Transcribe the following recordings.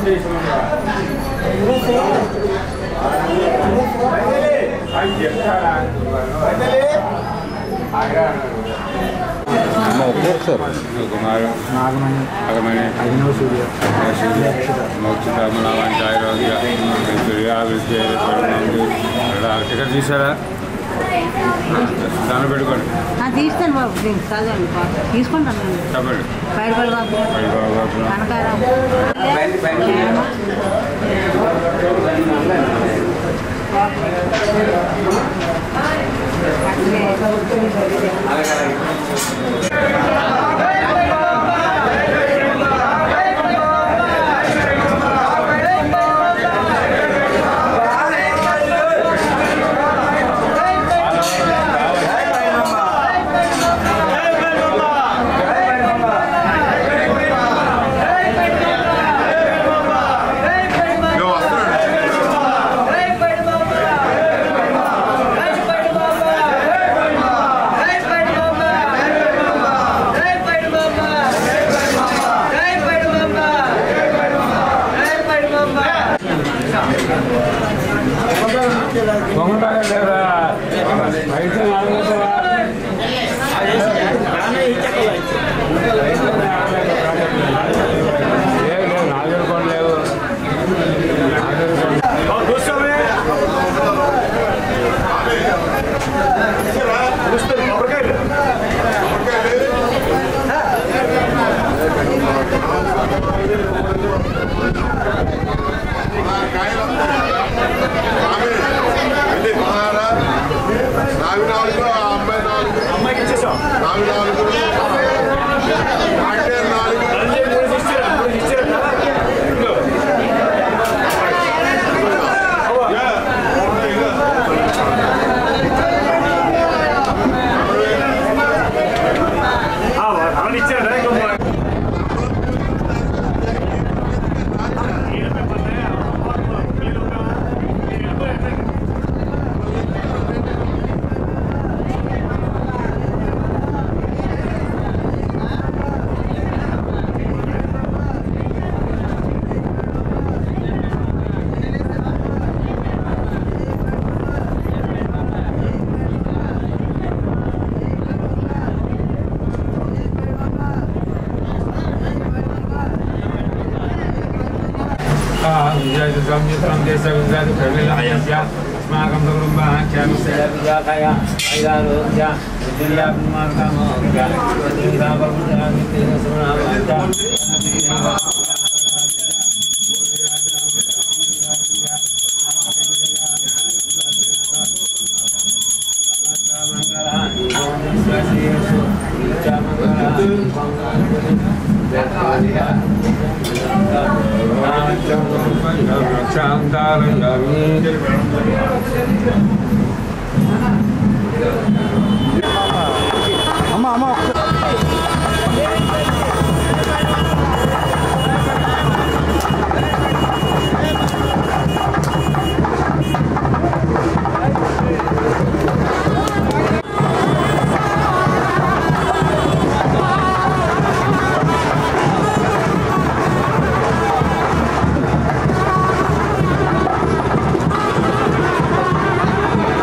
అమ్మ ఒక్కొక్కసారి కుమారు నాగమణి అగమని అభినవ్ సూర్య మోక్ష మనవాంటి ఆరోగ్య సూర్యాభివృద్ధి టికెట్ తీసారా దాన్ని పెట్టుకోండి ఆ, తీస్తాను బాబు నేను చదవండి బాబు తీసుకుంటాను నేను చెప్పండి బయటపడి బాబు పై బాబు కనకారావు దొంగతాగా లేదా అయితే నాలుగొందలా? లేదు, లేదు, నాలుగు రూపాయలు లేవు. నాలుగు రూపాయలు. నాలుగు నాలుగు అమ్మాయి నాలుగు అమ్మాయికి ఇచ్చేసాం నాలుగు నాలుగు అంటే నాలుగు అన్నీ మూడు ఇచ్చారా మూడు ఇచ్చారా ఇదిగో. ఆ, అవన్నీ ఇచ్చారా ఇంకో సంయుక్తం దేశ గుజరాత్ ప్రజలాయస్య अस्माकं कुटुम्बः ख्यामिसैलविजाताय ऐरारोग्य विद्यात्मार्गमोग्य वृन्दावरुणरागितेन सुनामाञ्च అమ్మ అమ్మ ఆ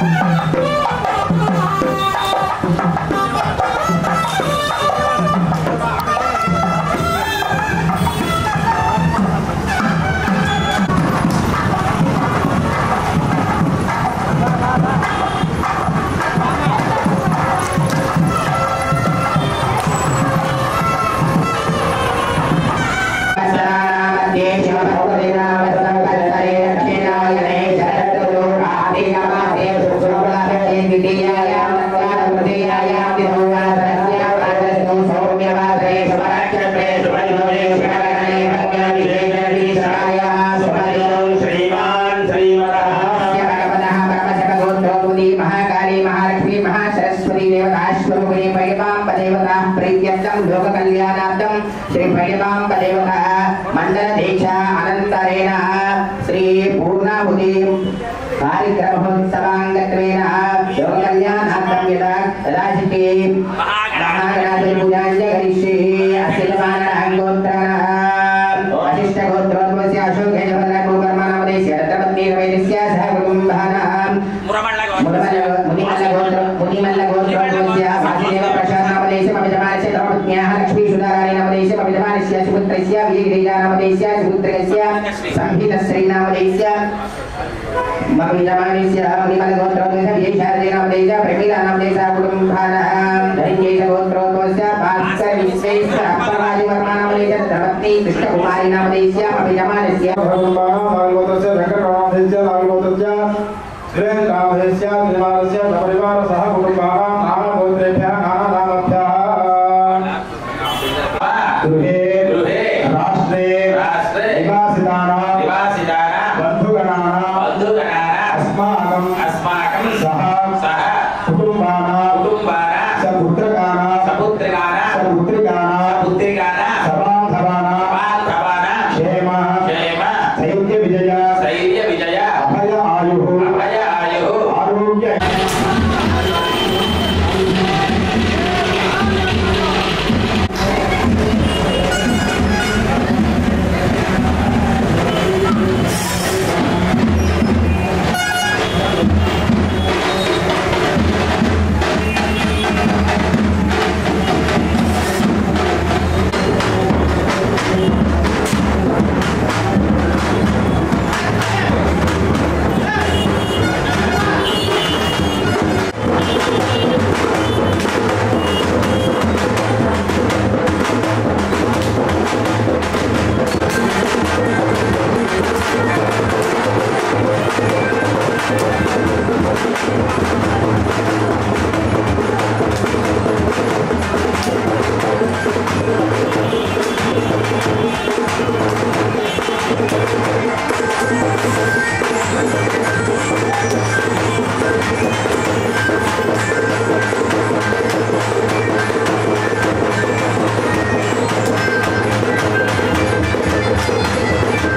महाकाली महालक्ष्मी महासरस्वती देवताश्वरूपिणी परिमां देवता प्रीत्यर्थं लोककल्याणार्थं श्री परिमां देवता मण्डलदीक्षा अनन्तरेण श्री पूर्णाहुति कार्यक्रमोत्सवाङ्गत्वेन लोककल्याणार्थं यदा राजके महागणाधिपति पूजाञ्च करिष्ये असिलमानराङ्गोत्तरः वशिष्ठगोत्रोद्भवस्य अशोकेन भद्रगोकर्मानामदेस्य रत्रपत्नीरवैदस्य सह कुटुम्बानां कृष्णकुमारी नामदेश्य अभिजमानस्य నాలుగోత్రస్య వెంకటరామదేశ్య నాలుగోత్రస్య శ్రీరామదేశ్య శ్రీమానస్య సపరివార సహ కుటుంబానాం నామగోత్రేభ్యः నామనామభ్యः గృహే గృహే రాష్ట్రే రాష్ట్రే నివాసితానాం నివాసితానాం బంధుగణానాం బంధుగణానాం అస్మాకం అస్మాకం సహ సహ కుటుంబానాం కుటుంబానాం సపుత్రకానాం సపుత్రికానాం సపుత్రికానాం పుత్రికానాం సభాంధవానాం బాంధవానాం క్షేమ క్షేమ ధైర్య విజయ ధైర్య విజయ అభయ ఆయు అభయ ఆయు ఆరోగ్య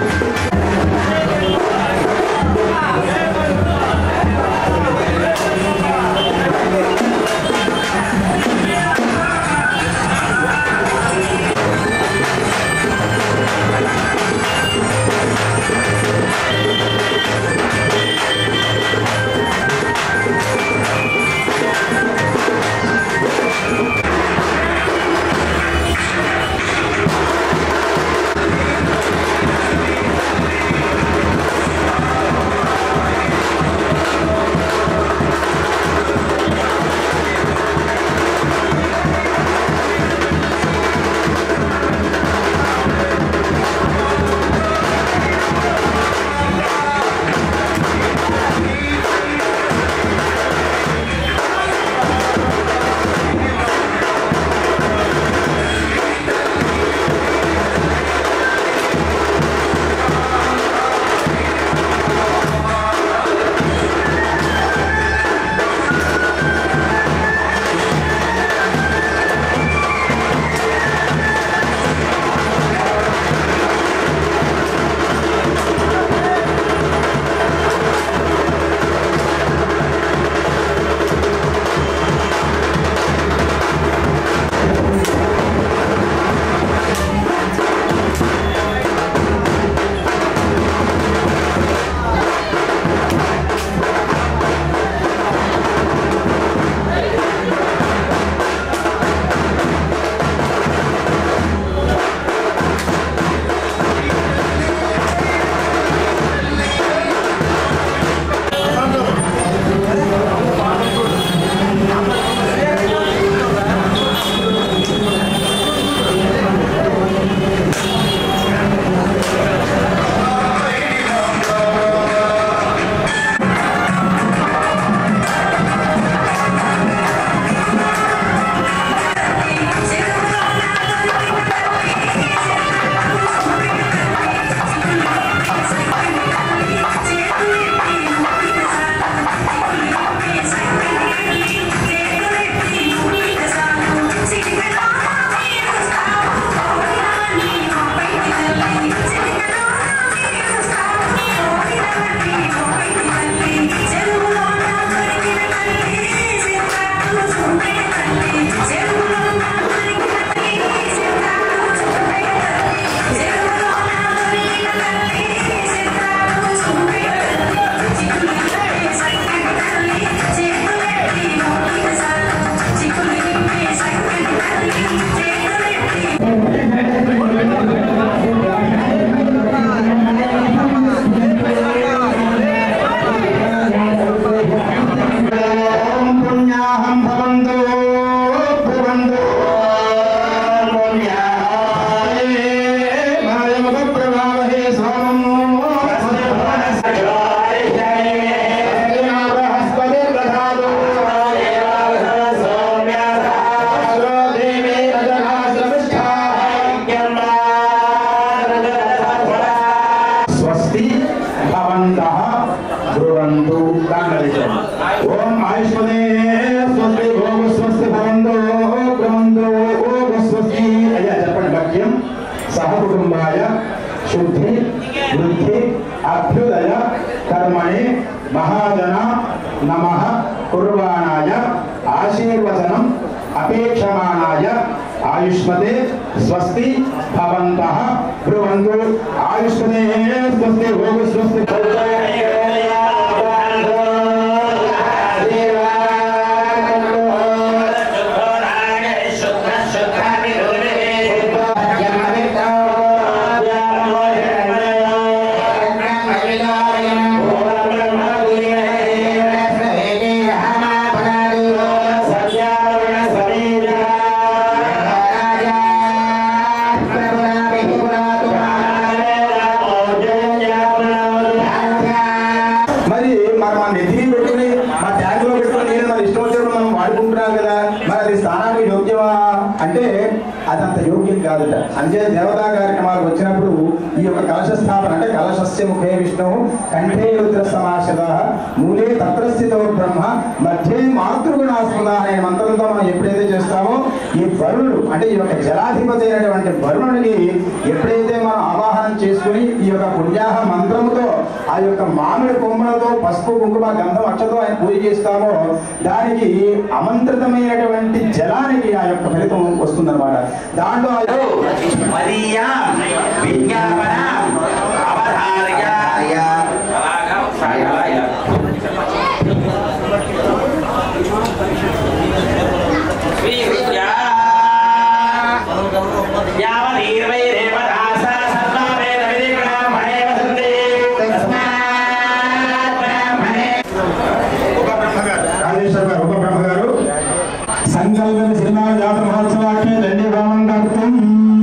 శ్రీ ఆయుష్మదే స్వస్తి ఓం స్వస్తి భవంతో భవంతో ఓం స్వస్తి అయ్యా చెప్పండి వాక్యం సహ కుటుంబాయ శుద్ధి వృద్ధి అభ్యుదయ కర్మణి మహాజన నమ కుర్వాణాయ ఆశీర్వచనం అపేక్షమాణాయ ఆయుష్మతే స్వస్తి భవంతః బ్రువంతు ఆయుష్మతే స్వస్తి ఓం స్వస్తి మరి మరి మన నెత్తిని పెట్టుకుని మా ట్యాంక్ లో పెట్టుకుని నేను మన ఇష్టం వచ్చినప్పుడు మనం వాడుకుంటున్నాం కదా మరి అది స్థానానికి యోగ్యమా అంటే అదంత యోగ్యం కాదుట అంతే దేవతా కార్యక్రమాలకు వచ్చినప్పుడు ఈ యొక్క కలశ స్థాపన అంటే కలశస్య ముఖే విష్ణు కంఠే రుద్ర సమాశద మూలే తత్రస్థితో బ్రహ్మ మధ్యే మాతృగుణాస్పద అనే మంత్రంతో మనం ఎప్పుడైతే చేస్తామో ఈ వరుణుడు అంటే ఈ యొక్క జలాధిపతి అయినటువంటి వరుణుడిని ఎప్పుడైతే మనం ఆవాహనం చేసుకుని ఈ యొక్క పుణ్యాహ మంత్రముతో ఆ యొక్క మామిడి కొమ్మలతో పసుపు కుంకుమ గంధం అక్షతో ఆయన పూజ చేస్తామో దానికి అమంత్రితమైనటువంటి జలానికి ఆ యొక్క ఫలితం వస్తుందన్నమాట దాంట్లో ఆ యొక్క మదీయా విజ్ఞాపన అవధార్య అలాగా ఒకసారి అలా ఇలా. శ్రీ విద్యా యావదీర్వైరేవ దాసా సర్వావేద విధిబ్రాహ్మణే వసంతే తస్మాత్ బ్రాహ్మణే రాజేశ్వర గారు ఉపబ్రహ్మ గారు సంకల్పన సినిమా జాత మహోత్సవాఖ్య దండీభావం కర్తం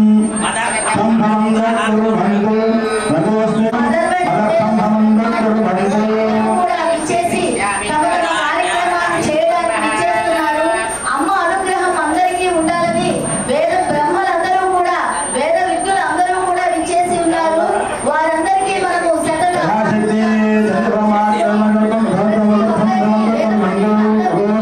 సంభవం కుర్వంతు భగవస్మి సంభవం కుర్వంతు కూడా విచ్చేసి తమ తమ కార్యక్రమాన్ని చేయడానికి విచ్చేస్తున్నారు అమ్మ అనుగ్రహం అందరికీ ఉండాలని వేద బ్రహ్మలందరూ కూడా వేద విద్యులు అందరూ కూడా విచ్చేసి ఉన్నారు వారందరికీ మనము శతగా యథాశక్తి చంద్రమాత్రం భగవంతం భగవంతం భగవంతం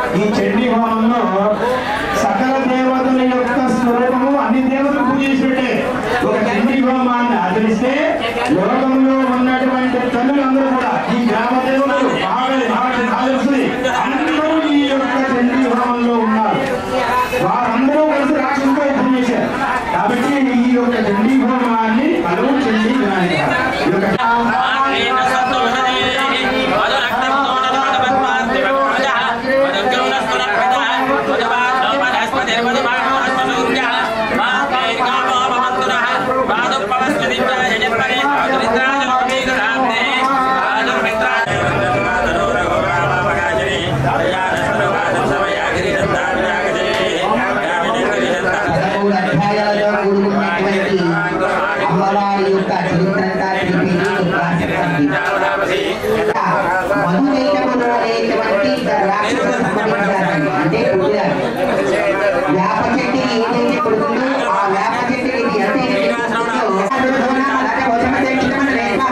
ఈ చండీ హోమంలో సకల దేవతల యొక్క స్వరూపము అన్ని దేవతలు పూజించుంటే ఒక చండీ హోమాన్ని ఆచరిస్తే లోకంలో ఉన్నటువంటి తల్లులందరూ కూడా ఈ గ్రామ దేవతలు బాగా బాగా కాల్సి అందరూ ఈ యొక్క చండీ హోమంలో ఉన్నారు వారందరూ కలిసి రాక్షసుతో యుద్ధం చేశారు కాబట్టి ఈ యొక్క చండీ హోమాన్ని పలువు చండీ వినాయక ఈ యొక్క పదమూడు అధ్యాయాలతో కూడుకున్నటువంటి అమ్మవారి యొక్క చరిత్రంగా తెలిపేది ఉపాసకండి. మధురైకములు అనేటువంటి రాక్షసులు సంబంధించారండి. అంటే పుట్టినారు వేప చెట్టుకి ఏదైతే పుడుతుందో ఆ వేప చెట్టుకి ఇది ఎంతైతే పుడుతుందో, అలాగే వశమతే చిత్తమని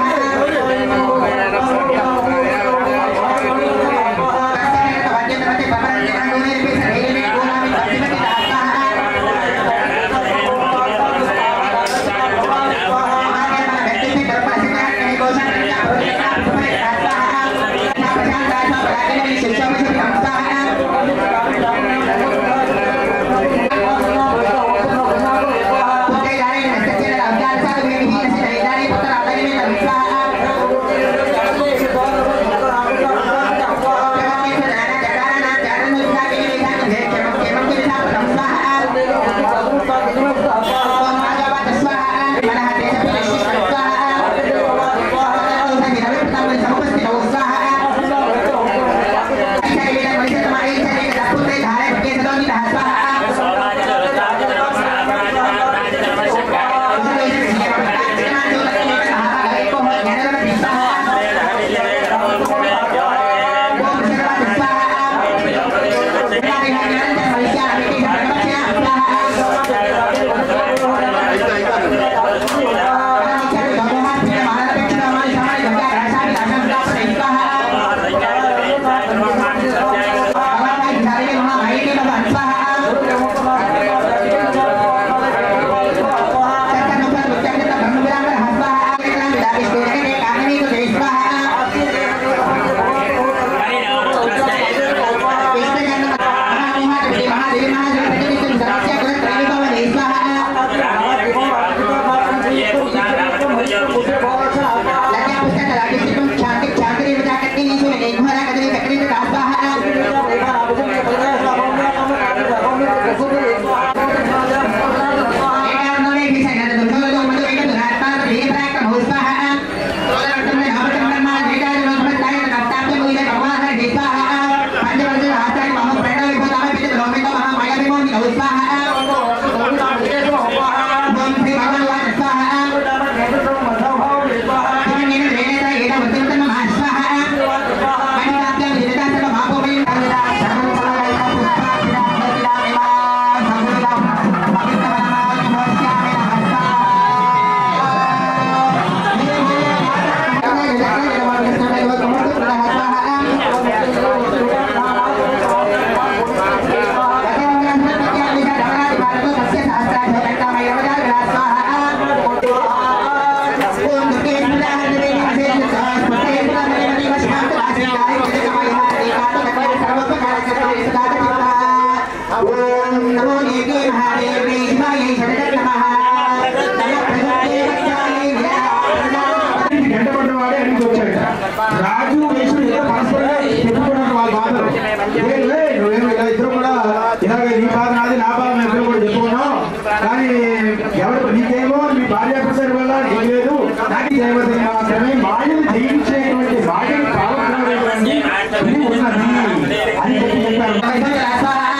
గంటపడ్డ వాడే అడిగి వచ్చాడు రాజు వేసుడు ఏదో పరస్పరంగా చెప్పుకున్నారు వాళ్ళ బాధలు ఏ, ఏ, నువ్వేమో ఇలా ఇద్దరు కూడా ఇలాగ నీ బాధ నాది నా బాధ మేము ఇద్దరు కూడా చెప్పుకున్నాం కానీ ఎవరు నీకేమో మీ భార్య పుట్టారు వల్ల నీకు లేదు నాకు దేవతని మాత్రమే మాయను జయించేటువంటి మాయను పాల్గొనేటువంటి ఇది ఉన్నది అని చెప్పి చెప్పారు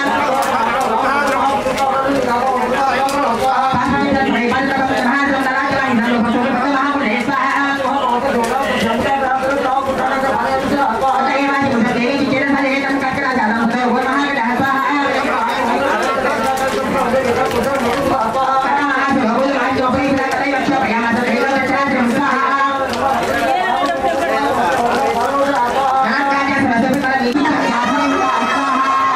Thank you.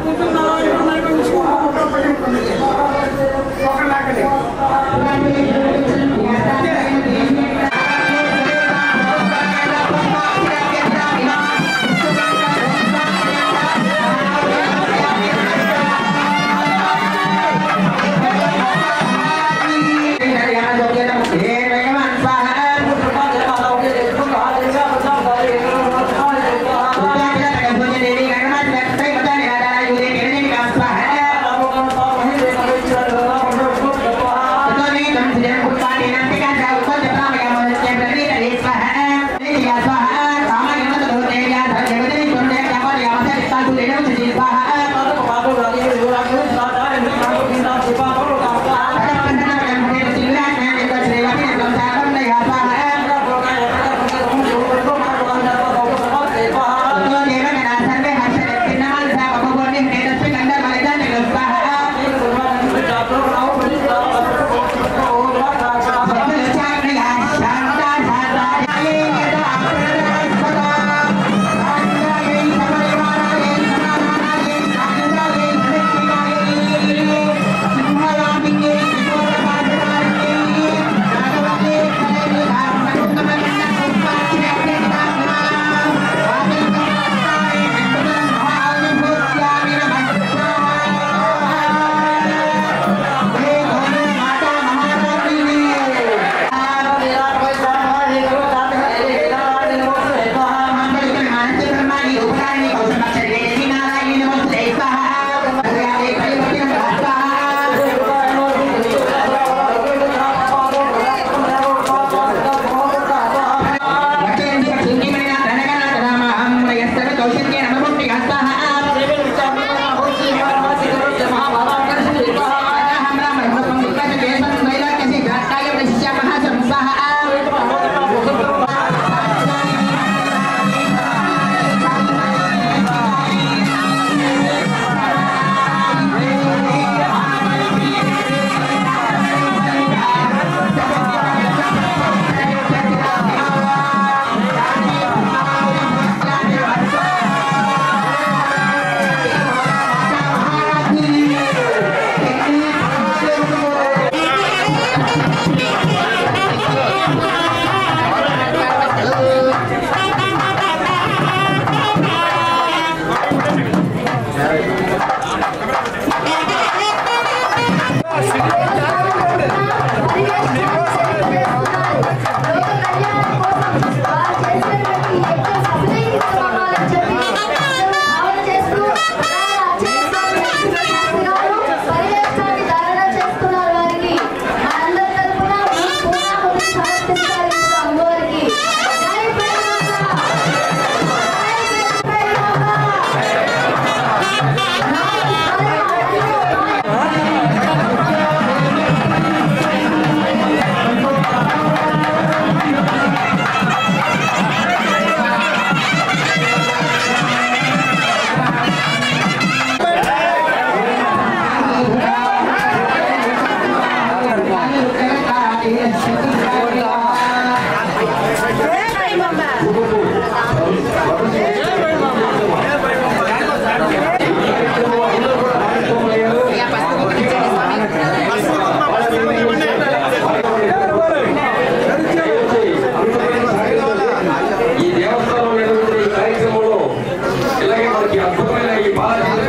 ఈ దేవస్థానం ఉన్నటువంటి ఈ కార్యక్రమంలో ఇలాగే మనకి అద్భుతమైన ఈ బాల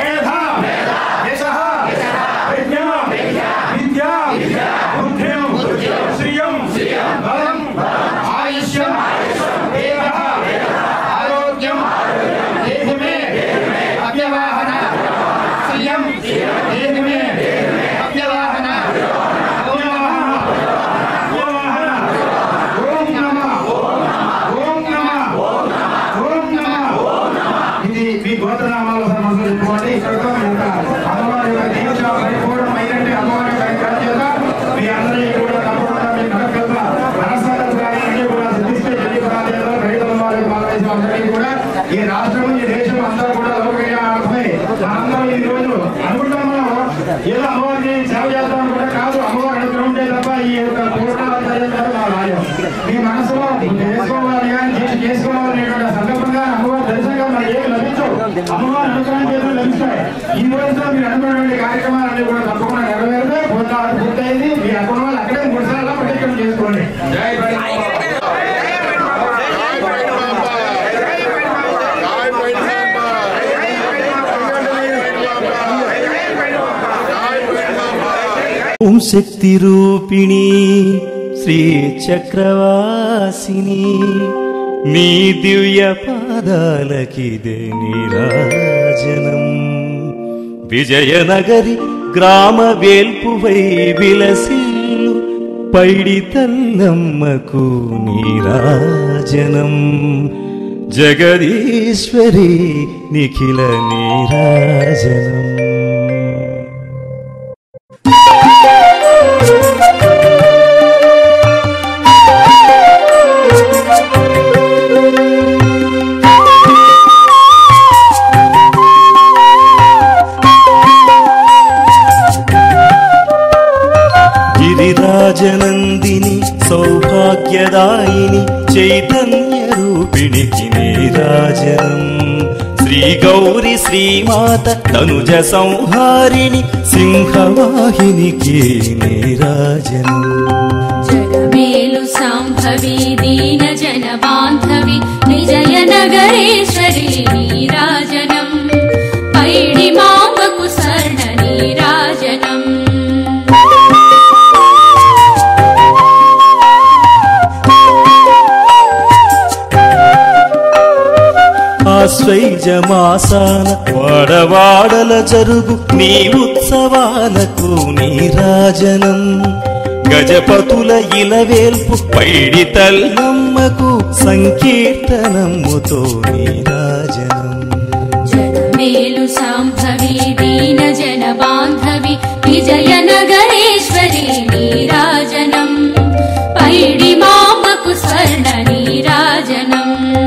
ఇది మీ గోత్రనామాల సమస్య చెప్పుకోండి ఇక్కడతో మీ యొక్క అమ్మవారి యొక్క దీక్ష పరిపూర్ణం అయినట్టు అమ్మవారి యొక్క కథ చేత మీ అందరికీ కూడా తప్పకుండా మీ కడకల్లా మనసారం కానీ అన్ని కూడా సిద్ధిస్తే ఎన్ని ప్రాంతాల్లో రైతుల వారికి భాగవహించిన అందరికీ కూడా ఈ రాష్ట్రం ఈ దేశం అంతా కూడా లోకయార్థమై మనందరం ఈ రోజు అనుకుంటాం మనం చేతులు లభిస్తాయి ఈ రోజుతో మీరు అనుకున్నటువంటి కార్యక్రమాలన్నీ కూడా తప్పకుండా నెరవేరుతాయి భోజనాలు పూర్తయింది మీ అనుకున్న వాళ్ళు అక్కడే గుడిసాలలో ప్రత్యేకం చేసుకోండి జై ఓం శక్తి రూపిణి శ్రీ చక్రవాసిని నీ దివ్య పాదాలకిదే నీరాజనం విజయనగరి గ్రామ వేల్పువై విలసిల్లు పైడి తల్లమ్మకు నీరాజనం జగదీశ్వరి నిఖిల నీరాజనం గిరిరాజనందిని సౌభాగ్యదాయిని చైతన్య రూపిణికి నీరాజనం శ్రీ గౌరి శ్రీమాత తనుజ సంహారిణి సింహవాహినికి నీరాజనం జగమేలు సాంభవి దీన జన బాంధవి విజయ నగరేశ్వరి నీరాజనం పైడి మామకు సర్ణ నీరాజనం ఆశ్వైజమాసాన వాడవాడల జరుగు నీ ఉత్సవాలకు నీరాజనం గజపతుల ఇలవేల్పు పైడి తల్లమ్మకు సంకీర్తనముతో నీరాజనం జగమేలు సాంభవి దీన జన బాంధవి విజయ నగరేశ్వరి నీరాజనం పైడి మామకు స్వర్ణ నీరాజనం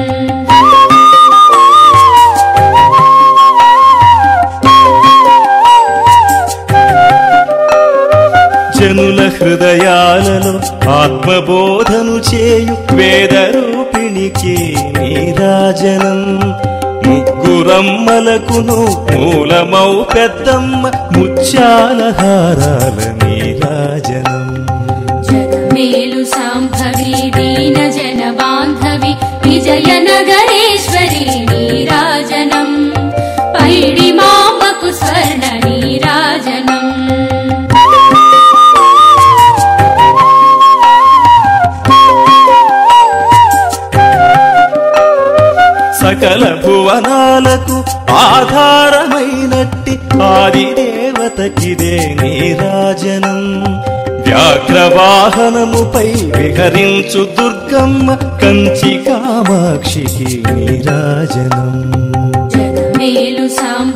జనుల హృదయాలలో ఆత్మబోధను చేయు వేదరూపిణికి నీరాజనం ముగ్గురమ్మలకును మూలమౌ పెద్దమ్మ ముత్యాల హారాల నీరాజనం జగమేలు సాంభవి దీన జన బాంధవి విజయ నగరేశ్వరి నీరాజనం పైడి మామకు స్వర్ణ నీరాజనం సకల భువనాలకు ఆధారమైనట్టి ఆది దేవతకిదే నీరాజనం వ్యాఘ్రవాహనముపై విహరించు దుర్గమ్మ కంచి కామాక్షికి నీరాజనం జగమేలు సాంభవి